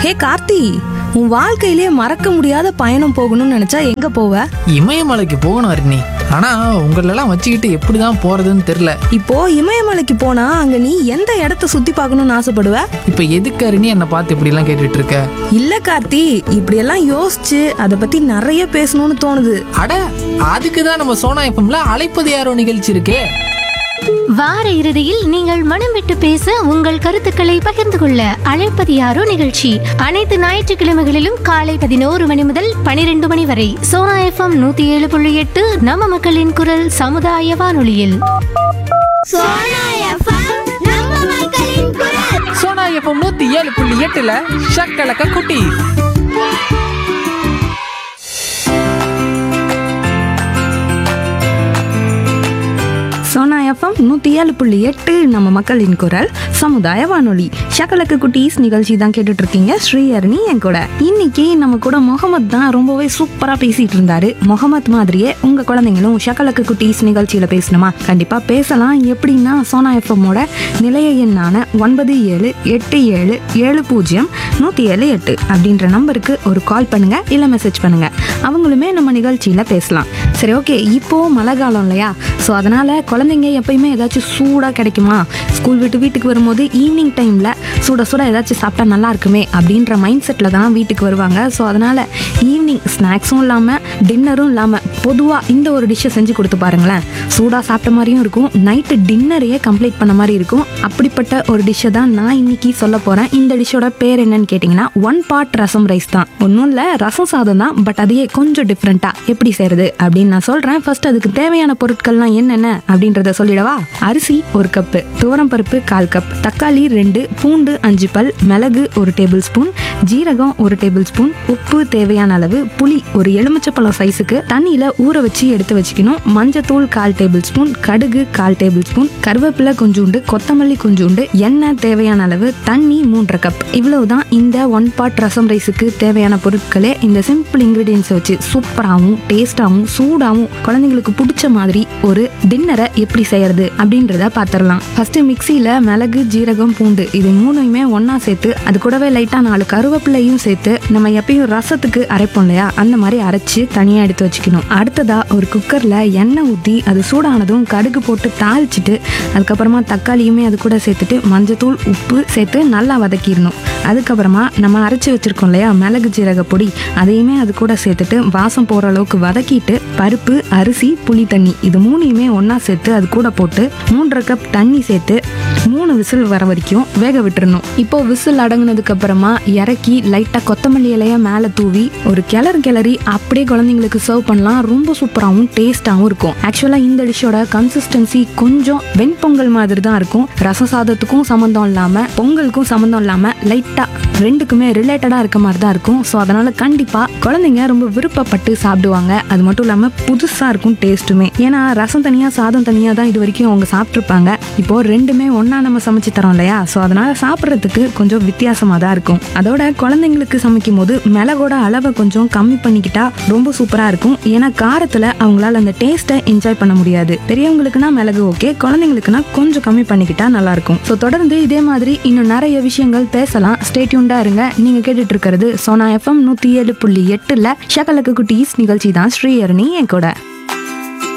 ஹே கார்த்தி உன் வாழ்க்கையிலே மறக்க முடியாத பயணம் போகணும்னு நினைச்சா எங்க போவ இமயமலைக்கு போகணும் அருணி ஆனா உங்களெல்லாம் வச்சுக்கிட்டு எப்படிதான் போறதுன்னு தெரியல இப்போ இமயமலைக்கு போனா அங்க நீ எந்த இடத்த சுத்தி பார்க்கணும்னு ஆசைப்படுவ இப்ப எதுக்கு அருணி என்னை பார்த்து இப்படி எல்லாம் கேட்டுட்டு இருக்க இல்ல கார்த்தி இப்படியெல்லாம் யோசிச்சு அதை பத்தி நிறைய பேசணும்னு தோணுது அட அதுக்கு தான் நம்ம சோனா எஃப்எம்ல அழைப்பது யாரோ நிகழ்ச்சி இருக்கே வார இறுதியில் நீங்கள் மனம் விட்டு பேச உங்கள் கருத்துக்களை பகிர்ந்து கொள்ள அழைப்பது யாரோ நிகழ்ச்சி அனைத்து ஞாயிற்றுக்கிழமைகளிலும் காலை பதினோரு மணி முதல் பனிரெண்டு மணி வரை சோனா எஃப்எம் நூத்தி ஏழு புள்ளி எட்டு நம்ம மக்களின் குரல் சமுதாய வானொலியில் சோனா எஃப்எம் நம்ம மக்களின் குரல் சோனா எஃப்எம் நூத்தி ஏழு புள்ளி எட்டுல ஷக்கலக்க குட்டி சோனா எஃப்எம் நூற்றி ஏழு புள்ளி எட்டு நம்ம மக்களின் குரல் சமுதாய வானொலி ஷக்கலக்கு குட்டீஸ் நிகழ்ச்சி தான் கேட்டுட்டு இருக்கீங்க ஸ்ரீஹரணி என் கூட இன்னைக்கு நம்ம கூட முகமது தான் ரொம்பவே சூப்பரா பேசிட்டு இருந்தாரு முகமது மாதிரியே உங்க குழந்தைங்களும் ஷக்கலக்கு குட்டீஸ் நிகழ்ச்சியில பேசணுமா கண்டிப்பா பேசலாம் எப்படின்னா சோனா எஃப்எம்மோட நிலைய எண்ணான ஒன்பது ஏழு எட்டு ஏழு ஏழு பூஜ்ஜியம் நூற்றி ஏழு எட்டு அப்படின்ற நம்பருக்கு ஒரு கால் பண்ணுங்க இல்லை மெசேஜ் பண்ணுங்க அவங்களுமே நம்ம நிகழ்ச்சியில பேசலாம் சரி ஓகே இப்போ மழை காலம் இல்லையா ஸோ அதனால குழந்தைங்க எப்பயுமே ஏதாச்சும் சூடாக கிடைக்குமா ஸ்கூல் விட்டு வீட்டுக்கு வரும்போது ஈவினிங் டைமில் சுட சுட ஏதாச்சும் சாப்பிட்டா நல்லா இருக்குமே அப்படின்ற மைண்ட் செட்டில் தான் வீட்டுக்கு வருவாங்க ஸோ அதனால ஈவினிங் ஸ்நாக்ஸும் இல்லாமல் டின்னரும் இல்லாமல் பொதுவாக இந்த ஒரு டிஷ்ஷை செஞ்சு கொடுத்து பாருங்களேன் சூடாக சாப்பிட்ட மாதிரியும் இருக்கும் நைட்டு டின்னரையே கம்ப்ளீட் பண்ண மாதிரி இருக்கும் அப்படிப்பட்ட ஒரு டிஷ்ஷை தான் நான் இன்னைக்கு சொல்ல போகிறேன் இந்த டிஷ்ஷோட பேர் என்னன்னு கேட்டிங்கன்னா ஒன் பார்ட் ரசம் ரைஸ் தான் ஒன்றும் இல்லை ரசம் சாதம் தான் பட் அதையே கொஞ்சம் டிஃப்ரெண்ட்டாக எப்படி செய்கிறது அப்படின்னு நான் சொல்கிறேன் ஃபர்ஸ்ட் அதுக்கு தேவையான பொருட்கள்லாம் என்னென்ன அப்படின்றத சொல்லிடவா அரிசி ஒரு கப்பு துவரம்பருப்பு கால் கப் தக்காளி ரெண்டு பூண்டு அஞ்சு பல் மிளகு ஒரு டேபிள் ஸ்பூன் ஜீரகம் ஒரு டேபிள் ஸ்பூன் உப்பு தேவையான அளவு புளி ஒரு எலுமிச்சப்பழம் சைஸுக்கு தண்ணியில ஊற வச்சு எடுத்து வச்சுக்கணும் மஞ்சத்தூள் கால் டேபிள் ஸ்பூன் கடுகு கால் டேபிள் ஸ்பூன் கருவேப்பிலை கொஞ்சோண்டு கொத்தமல்லி கொஞ்சோண்டு எண்ணெய் தேவையான அளவு தண்ணி மூன்றரை கப் இவ்வளவுதான் இந்த ஒன் பாட் ரசம் ரைஸுக்கு தேவையான பொருட்களே இந்த சிம்பிள் இன்கிரீடியன்ஸ் வச்சு சூப்பராகவும் டேஸ்டாகவும் சூடாகவும் குழந்தைங்களுக்கு பிடிச்ச மாதிரி ஒரு டின்னரை எப்படி செய்யறது அப்படின்றத பார்த்துடலாம் ஃபர்ஸ்ட் மிக்சியில மிளகு ஜீரகம் பூண்டு இது மூணுமே ஒண்ணா சேர்த்து அது கூடவே லைட்டா நாலு கருவேப்பிலையும் சேர்த்து நம்ம எப்பயும் ரசத்துக்கு அரைப்போம் இல்லையா அந்த மாதிரி அரைச்சு தனியா எடுத்து வச்சுக்கணும் அடுத்ததா ஒரு குக்கர்ல எண்ணெய் ஊற்றி அது சூடானதும் கடுகு போட்டு தாளிச்சிட்டு அதுக்கப்புறமா தக்காளியுமே அது கூட சேர்த்துட்டு மஞ்சத்தூள் உப்பு சேர்த்து நல்லா வதக்கிடணும் அதுக்கப்புறமா நம்ம அரைச்சி வச்சிருக்கோம் இல்லையா மிளகு ஜீரக பொடி அதையுமே அது கூட சேர்த்துட்டு வாசம் போகிற அளவுக்கு வதக்கிட்டு பருப்பு அரிசி புளி தண்ணி இது மூணையுமே ஒன்றா சேர்த்து அது கூட போட்டு மூன்றரை கப் தண்ணி சேர்த்து மூணு விசில் வர வரைக்கும் வேக விட்டுறணும் இப்போ விசில் அடங்குனதுக்கு அப்புறமா இறக்கி லைட்டாக கொத்தமல்லி இலைய மேலே தூவி ஒரு கிளறு கிளறி அப்படியே குழந்தைங்களுக்கு சர்வ் பண்ணலாம் ரொம்ப சூப்பராகவும் டேஸ்டாகவும் இருக்கும் ஆக்சுவலாக இந்த டிஷ்ஷோட கன்சிஸ்டன்சி கொஞ்சம் வெண்பொங்கல் மாதிரி தான் இருக்கும் ரசம் சாதத்துக்கும் சம்மந்தம் இல்லாமல் பொங்கலுக்கும் சம்மந்தம் இல்லாமல் லைட்டாக ரெண்டுக்குமே ரிலேட்டடாக இருக்க மாதிரி தான் இருக்கும் ஸோ அதனால கண்டிப்பாக குழந்தைங்க ரொம்ப விருப்பப்பட்டு சாப்பிடுவாங்க அது மட்டும் இல்லாமல் புதுசாக இருக்கும் டேஸ்ட்டுமே ஏன்னா ரசம் தனியாக சாதம் தனியாக தான் இது வரைக்கும் அவங்க சாப்பிட்ருப்பாங்க இப்போ ரெண்டுமே ஒன்றா நம்ம சமைச்சு தரோம் இல்லையா ஸோ அதனால சாப்பிட்றதுக்கு கொஞ்சம் வித்தியாசமாக தான் இருக்கும் அதோட குழந்தைங்களுக்கு சமைக்கும் போது மிளகோட அளவை கொஞ்சம் கம்மி பண்ணிக்கிட்டா ரொம்ப சூப்பராக இருக்கும் ஏன்னா காரத்தில் அவங்களால அந்த டேஸ்ட்டை என்ஜாய் பண்ண முடியாது பெரியவங்களுக்குனா மிளகு ஓகே குழந்தைங்களுக்குனா கொஞ்சம் கம்மி பண்ணிக்கிட்டா நல்லா இருக்கும் ஸோ தொடர்ந்து இதே மாதிரி இன்னும் நிறைய விஷயங்கள் பேசலாம் ஸ்டேட்யூண்டா இருங்க நீங்க கேட்டுட்டு இருக்கிறது சோனா எஃப்எம் நூத்தி ஏழு புள்ளி எட்டுல ஷகலக்கு குட்டீஸ் நிகழ்ச்சி தான் ஸ்ரீஹரணி என் கூட